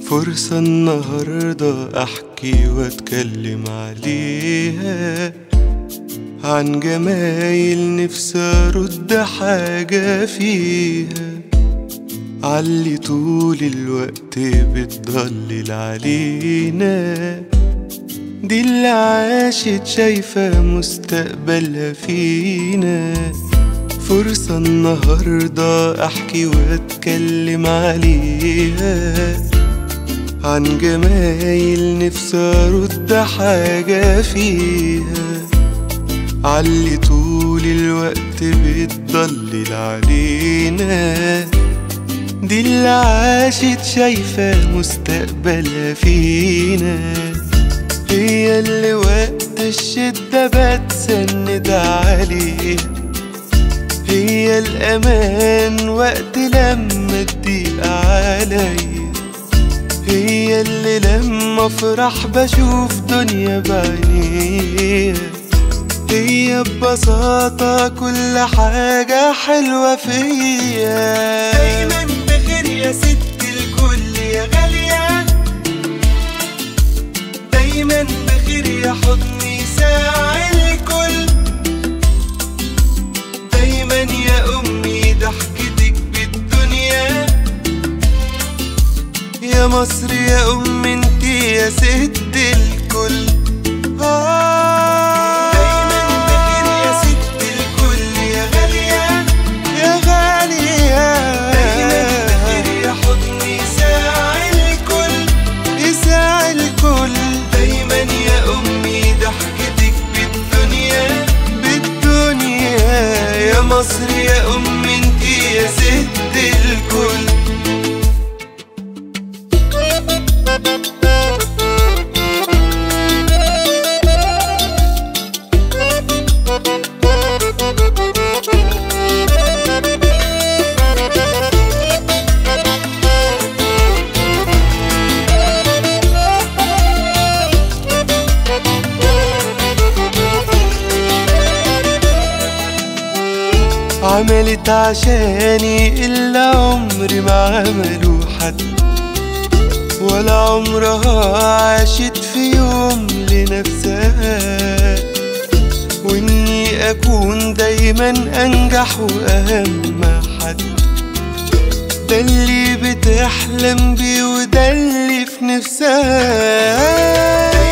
فرصة النهاردة أحكي وأتكلم عليها عن جمايل نفسي أرد حاجة فيها علي طول الوقت بتضلل علينا دي اللي عاشت شايفة مستقبلها فينا فرصة النهاردة أحكي وأتكلم عليها عن جمايل نفسي أرد حاجة فيها علي طول الوقت بتضلل علينا دي اللي عاشت شايفة مستقبلها فينا هي اللي وقت الشدة بتسند عليها هي الأمان وقت لما تضيق عليا هي اللي لما افرح بشوف دنيا بعينيها هي ببساطة كل حاجة حلوة فيا دايما بخير يا ست الكل يا غالية دايما بخير يا حضني ساعة الكل دايما يا أمي ضحكتك بالدنيا يا مصر يا أم انتي يا ست الكل آه دايما بخير يا ست الكل يا غالية يا غالية دايما بخير يا حضني ساعة الكل يساع الكل دايما يا أمي ضحكتك بالدنيا بالدنيا يا مصر يا أم انتي يا ست الكل عملت عشاني إلا عمري ما عملوا حد ولا عمرها عاشت في يوم لنفسها وإني أكون دايما أنجح وأهم حد ده اللي بتحلم بيه وده اللي في نفسها